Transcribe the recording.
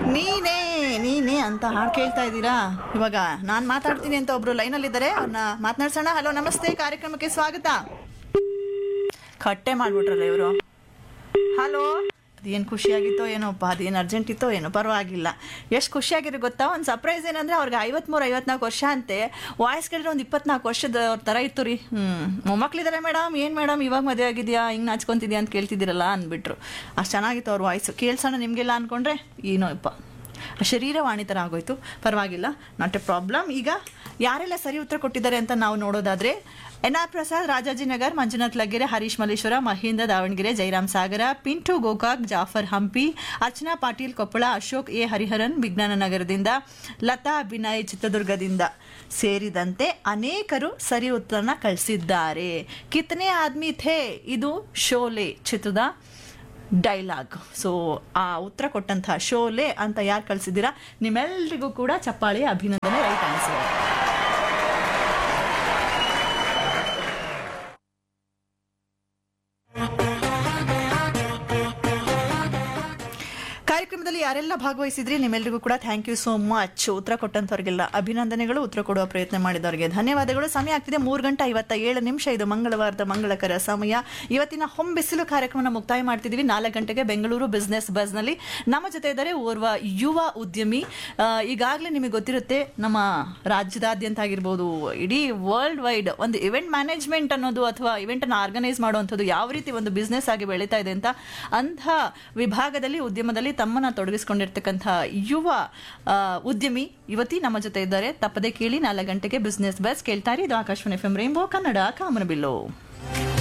ನೀನೇ ನೀನೇ ಅಂತ ಹಾಡು ಕೇಳ್ತಾ ಇದ್ದೀರಾ ಇವಾಗ ನಾನು ಮಾತಾಡ್ತೀನಿ ಅಂತ ಒಬ್ರು ಲೈನಲ್ಲಿದ್ದಾರೆ ಅವ್ರನ್ನ ಮಾತನಾಡ್ಸೋಣ ಹಲೋ ನಮಸ್ತೆ ಕಾರ್ಯಕ್ರಮಕ್ಕೆ ಸ್ವಾಗತ ಕಟ್ಟೆ ಮಾಡ್ಬಿಟ್ರಲ್ಲ ಇವರು ಹಲೋ ಅದೇನು ಖುಷಿಯಾಗಿತ್ತೋ ಏನೋಪ್ಪ ಅದೇನು ಅರ್ಜೆಂಟ್ ಇತ್ತೋ ಏನೋ ಪರವಾಗಿಲ್ಲ ಎಷ್ಟು ಖುಷಿಯಾಗಿರೋ ಗೊತ್ತಾ ಒಂದು ಸರ್ಪ್ರೈಸ್ ಏನಂದ್ರೆ ಅವ್ರಿಗೆ ಐವತ್ಮೂರು ಐವತ್ನಾಲ್ಕು ವರ್ಷ ಅಂತೆ ವಾಯ್ಸ್ ಕೇಳಿದ್ರೆ ಒಂದು ಇಪ್ಪತ್ನಾಲ್ಕು ವರ್ಷದ ಅವ್ರ ಥರ ಇತ್ತು ರೀ ಹ್ಞೂ ಮೊಮ್ಮಕ್ಳಿದ್ದಾರೆ ಮೇಡಮ್ ಏನು ಮೇಡಮ್ ಇವಾಗ ಮದುವೆ ಆಗಿದೆಯಾ ಹಿಂಗೆ ನಾಚ್ಕೊಂತಿದ್ಯಾ ಅಂತ ಕೇಳ್ತಿದ್ದೀರಲ್ಲ ಅಂದ್ಬಿಟ್ರು ಅಷ್ಟು ಚೆನ್ನಾಗಿತ್ತು ಅವ್ರ ವಾಯ್ಸು ಕೇಳ್ಸೋಣ ನಿಮಗೆಲ್ಲ ಅಂದ್ಕೊಂಡ್ರೆ ಏನೋ ಇಪ್ಪ ಶರೀರವಾಣಿ ಥರ ಆಗೋಯ್ತು ಪರವಾಗಿಲ್ಲ ನಾಟ್ ಎ ಪ್ರಾಬ್ಲಮ್ ಈಗ ಯಾರೆಲ್ಲ ಸರಿ ಉತ್ತರ ಕೊಟ್ಟಿದ್ದಾರೆ ಅಂತ ನಾವು ನೋಡೋದಾದ್ರೆ N R Prasad Rajajinagar Manjunath Laggere Harish Malleshwara Mahendra Davanagere Jairam Sagara Pintu Gokak Jafar Hampi Archana Patil Koppala Ashok A Hariharan ವಿಜ್ಞಾನ ನಗರದಿಂದ ಲತಾ ಅಭಿನಯ್ ಚಿತ್ರದುರ್ಗದಿಂದ ಸೇರಿದಂತೆ ಅನೇಕರು ಸರಿ ಉತ್ತರನ ಕಳಿಸಿದ್ದಾರೆ ಕಿತನೆ ಆದ್ಮಿ ಥೇ ಇದು ಶೋಲೆ ಚಿತ್ರದ ಡೈಲಾಗ್ ಸೊ ಆ ಉತ್ತರ ಕೊಟ್ಟಂತಹ ಶೋಲೆ ಅಂತ ಯಾರು ಕಳಿಸಿದ್ದೀರಾ ನಿಮ್ಮೆಲ್ಲರಿಗೂ ಕೂಡ ಚಪ್ಪಾಳಿ ಅಭಿನಂದನೆ ರೈಟ್ ಆನ್ಸರ್ ಕಾರ್ಯಕ್ರಮದಲ್ಲಿ ಯಾರೆಲ್ಲ ಭಾಗವಹಿಸಿದ್ರಿ ನಿಮ್ಮೆಲ್ಲರಿಗೂ ಕೂಡ ಥ್ಯಾಂಕ್ ಯು ಸೋ ಮಚ್ ಉತ್ತರ ಕೊಟ್ಟಂತವ್ರಿಗೆಲ್ಲ ಅಭಿನಂದನೆಗಳು ಉತ್ತರ ಕೊಡುವ ಪ್ರಯತ್ನ ಮಾಡಿದವರಿಗೆ ಧನ್ಯವಾದಗಳು ಸಮಯ ಆಗ್ತಿದೆ ಮೂರು ಗಂಟೆ ಐವತ್ತ ಏಳು ನಿಮಿಷ ಇದು ಮಂಗಳವಾರದ ಮಂಗಳಕರ ಸಮಯ ಇವತ್ತಿನ ಹೊಂಬಿಸಿಲು ಕಾರ್ಯಕ್ರಮನ ಮುಕ್ತಾಯ ಮಾಡ್ತಿದ್ದೀವಿ ನಾಲ್ಕು ಗಂಟೆಗೆ ಬೆಂಗಳೂರು ಬಿಸ್ನೆಸ್ ಬಸ್ನಲ್ಲಿ ನಮ್ಮ ಜೊತೆ ಇದ್ದಾರೆ ಓರ್ವ ಯುವ ಉದ್ಯಮಿ ಈಗಾಗಲೇ ನಿಮಗೆ ಗೊತ್ತಿರುತ್ತೆ ನಮ್ಮ ರಾಜ್ಯದಾದ್ಯಂತ ಆಗಿರ್ಬೋದು ಇಡೀ ವರ್ಲ್ಡ್ ವೈಡ್ ಒಂದು ಇವೆಂಟ್ ಮ್ಯಾನೇಜ್ಮೆಂಟ್ ಅನ್ನೋದು ಅಥವಾ ಇವೆಂಟ್ ಅನ್ನು ಆರ್ಗನೈಸ್ ಮಾಡುವಂಥದ್ದು ಯಾವ ರೀತಿ ಒಂದು ಬಿಸ್ನೆಸ್ ಆಗಿ ಬೆಳೀತಾ ಇದೆ ಅಂತ ಅಂಥ ವಿಭಾಗದಲ್ಲಿ ಉದ್ಯಮದಲ್ಲಿ ತಮ್ಮನ್ನ ತೊಡಗಿಸ್ಕೊಂಡಿರ್ತಕ್ಕಂಥ ಯುವ ಆ, ಉದ್ಯಮಿ ಯುವತಿ ನಮ್ಮ ಜೊತೆ ಇದ್ದಾರೆ ತಪ್ಪದೆ ಕೇಳಿ ನಾಲ್ಕು ಗಂಟೆಗೆ ಬಿಸ್ನೆಸ್ ಬಸ್ ಕೇಳ್ತಾರೆ ಇದು Akashvani F M rainbow Kannada ಕಾಮನಬಿಲ್ಲು